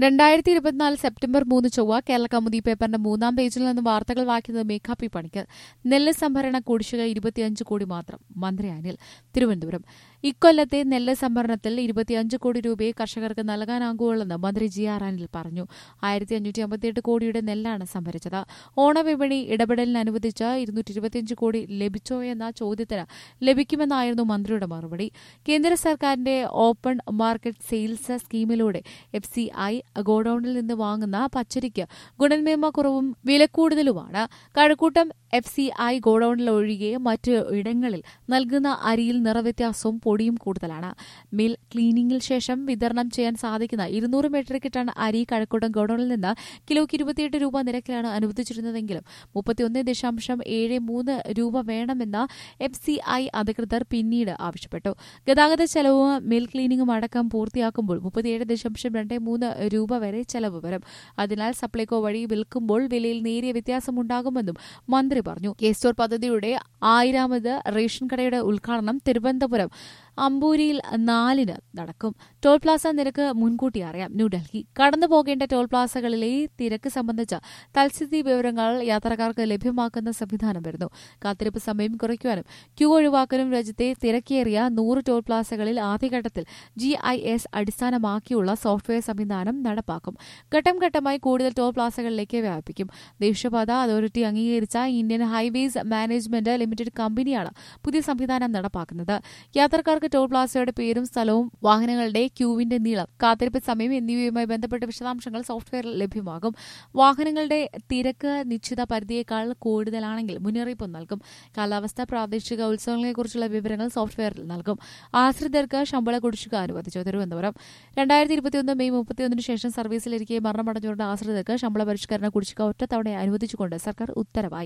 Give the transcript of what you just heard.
രണ്ടായിരത്തി ഇരുപത്തിനാല് സെപ്റ്റംബർ മൂന്ന് ചൊവ്വ കേരള കൗമുദി പേപ്പറിന്റെ മൂന്നാം പേജിൽ നിന്ന് വാർത്തകൾ വായിക്കുന്നത് മേഘ പി പണിക്കർ നെല്ല് സംഭരണ കുടിശ്ശിക ഇരുപത്തിയഞ്ച് കോടി മാത്രം മന്ത്രി അനിൽ തിരുവനന്തപുരം ഇക്കൊല്ലത്തെ നെല്ല് സംഭരണത്തിൽ ഇരുപത്തിയഞ്ച് കോടി രൂപയെ കർഷകർക്ക് നൽകാനാകുള്ളെന്ന് മന്ത്രി ജി ആർ അനിൽ പറഞ്ഞു ആയിരത്തി അഞ്ഞൂറ്റി അമ്പത്തിയെട്ട് കോടിയുടെ നെല്ലാണ് സംഭരിച്ചത് ഓണവിപണി ഇടപെടലിന് അനുവദിച്ച ഇരുന്നൂറ്റി ഇരുപത്തിയഞ്ച് കോടി ലഭിച്ചോ എന്ന ചോദ്യത്തിന് ലഭിക്കുമെന്നായിരുന്നു മന്ത്രിയുടെ മറുപടി കേന്ദ്ര സർക്കാരിന്റെ ഓപ്പൺ മാർക്കറ്റ് സെയിൽസ് സ്കീമിലൂടെ എഫ് സി ഐ ഗോഡൌണിൽ നിന്ന് വാങ്ങുന്ന പച്ചരിക്ക് ഗുണമേന്മ കുറവും വിലക്കൂടുതലുമാണ് കഴക്കൂട്ടം എഫ് സി ഐ ഗോഡൌണിൽ ഒഴികെ മറ്റ് ഇടങ്ങളിൽ നൽകുന്ന അരിയിൽ നിറവ്യത്യാസവും പൊടിയും കൂടുതലാണ് മിൽ ക്ലീനിംഗിൽ ശേഷം വിതരണം ചെയ്യാൻ സാധിക്കുന്ന ഇരുന്നൂറ് മെട്രിക് ടൺ അരി കഴക്കൂട്ടം ഗോഡൌണിൽ നിന്ന് കിലോയ്ക്ക് ഇരുപത്തിയെട്ട് രൂപ നിരക്കിലാണ് അനുവദിച്ചിരുന്നതെങ്കിലും മുപ്പത്തിയൊന്ന് ദശാംശം ഏഴ് മൂന്ന് രൂപ വേണമെന്ന എഫ് സി ഐ അധികൃതർ പിന്നീട് ആവശ്യപ്പെട്ടു ഗതാഗത ചെലവും മിൽ ക്ലീനിംഗും അടക്കം പൂർത്തിയാക്കുമ്പോൾ മുപ്പത്തിയേഴ് ദശാംശം രണ്ട് മൂന്ന് രൂപ വരെ ചെലവ് വരും അതിനാൽ സപ്ലൈകോ വഴി വിൽക്കുമ്പോൾ വിലയിൽ നേരിയ വ്യത്യാസമുണ്ടാകുമെന്നും മന്ത്രി പറഞ്ഞു കെ സ്റ്റോർ പദ്ധതിയുടെ ആയിരാമത് റേഷൻ കടയുടെ ഉദ്ഘാടനം തിരുവനന്തപുരം അമ്പൂരിയിൽ നാലിന് നടക്കും ടോൾ പ്ലാസ നിരക്ക് മുൻകൂട്ടി അറിയാം ന്യൂഡൽഹി കടന്നു പോകേണ്ട ടോൾ പ്ലാസകളിലെ തിരക്ക് സംബന്ധിച്ച തൽസ്ഥിതി വിവരങ്ങൾ യാത്രക്കാർക്ക് ലഭ്യമാക്കുന്ന സംവിധാനം വരുന്നു കാത്തിരിപ്പ് സമയം കുറയ്ക്കുവാനും ക്യൂ ഒഴിവാക്കാനും രാജ്യത്തെ തിരക്കേറിയ നൂറ് ടോൾ പ്ലാസകളിൽ ആദ്യഘട്ടത്തിൽ ജി ഐ എസ് അടിസ്ഥാനമാക്കിയുള്ള സോഫ്റ്റ്വെയർ സംവിധാനം നടപ്പാക്കും ഘട്ടം ഘട്ടമായി കൂടുതൽ ടോൾ പ്ലാസകളിലേക്ക് വ്യാപിപ്പിക്കും ദേശീയപാത അതോറിറ്റി അംഗീകരിച്ച ഇന്ത്യൻ ഹൈവേസ് മാനേജ്മെന്റ് ലിമിറ്റഡ് കമ്പനിയാണ് പുതിയ സംവിധാനം നടപ്പാക്കുന്നത് യാത്രക്കാർക്ക് ടോൾ പ്ലാസയുടെ പേരും സ്ഥലവും വാഹനങ്ങളുടെ ക്യൂവിന്റെ നീളം കാത്തിരിപ്പ് സമയം എന്നിവയുമായി ബന്ധപ്പെട്ട വിശദാംശങ്ങൾ സോഫ്റ്റ്വെയറിൽ ലഭ്യമാകും വാഹനങ്ങളുടെ തിരക്ക് നിശ്ചിത പരിധിയേക്കാൾ കൂടുതലാണെങ്കിൽ മുന്നറിയിപ്പ് നൽകും കാലാവസ്ഥ പ്രാദേശിക ഉത്സവങ്ങളെക്കുറിച്ചുള്ള വിവരങ്ങൾ സോഫ്റ്റ്വെയറിൽ നൽകും ആശ്രിതർക്ക് ശമ്പള കുടിശ്ശിക അനുവദിച്ചു തിരുവനന്തപുരം രണ്ടായിരത്തി ഇരുപത്തിയൊന്ന് മെയ് മുപ്പത്തിയൊന്നിന് ശേഷം സർവീസിലിരിക്കെ മരണമടഞ്ഞവരുടെ ആശ്രിതർക്ക് ശമ്പള പരിഷ്കരണ കുടിശ്ശിക ഒറ്റത്തവണ അനുവദിച്ചുകൊണ്ട് സർക്കാർ ഉത്തരവായി